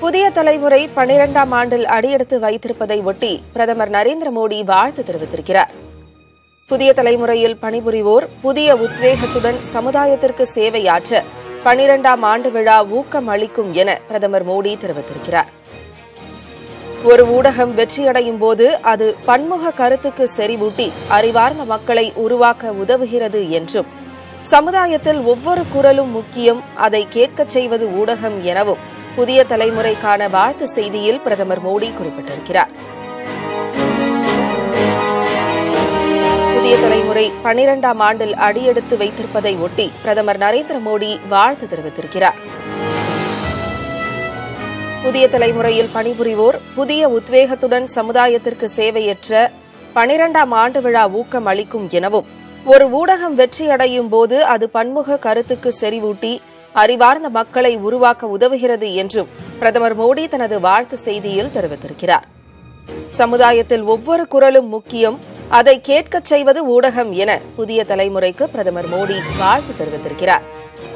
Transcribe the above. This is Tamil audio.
புதிய தலைமுறை பனிரெண்டாம் ஆண்டில் அடியெடுத்து வைத்திருப்பதை ஒட்டி பிரதமர் நரேந்திர மோடி வாழ்த்து தெரிவித்திருக்கிறார் புதிய தலைமுறையில் பணிபுரிவோர் புதிய உத்வேகத்துடன் சமுதாயத்திற்கு சேவையாற்ற பனிரெண்டாம் ஆண்டு விழா ஊக்கம் அளிக்கும் என பிரதமர் மோடி தெரிவித்திருக்கிறார் ஒரு ஊடகம் வெற்றியடையும் போது அது பன்முக கருத்துக்கு செறிவூட்டி அறிவார்ந்த மக்களை உருவாக்க உதவுகிறது என்றும் சமுதாயத்தில் ஒவ்வொரு குரலும் முக்கியம் அதை கேட்கச் செய்வது ஊடகம் எனவும் புதிய தலைமுறைக்கான வாழ்த்து செய்தியில் பிரதமர் மோடி குறிப்பிட்டிருக்கிறார் புதிய தலைமுறை பனிரெண்டாம் ஆண்டில் அடியெடுத்து வைத்திருப்பதை ஒட்டி பிரதமர் நரேந்திர மோடி வாழ்த்து தெரிவித்திருக்கிறார் புதிய தலைமுறையில் பணிபுரிவோர் புதிய உத்வேகத்துடன் சமுதாயத்திற்கு சேவையற்ற பனிரெண்டாம் ஆண்டு விழா ஊக்கம் அளிக்கும் எனவும் ஒரு ஊடகம் வெற்றியடையும் போது அது பன்முக கருத்துக்கு செறிவூட்டி அறிவார்ந்த மக்களை உருவாக்க உதவுகிறது என்றும் பிரதமர் மோடி தனது வாழ்த்து செய்தியில் தெரிவித்திருக்கிறார் சமுதாயத்தில் ஒவ்வொரு குரலும் முக்கியம் அதை கேட்கச் செய்வது ஊடகம் என புதிய தலைமுறைக்கு பிரதமர் மோடி வாழ்த்து தெரிவித்திருக்கிறார்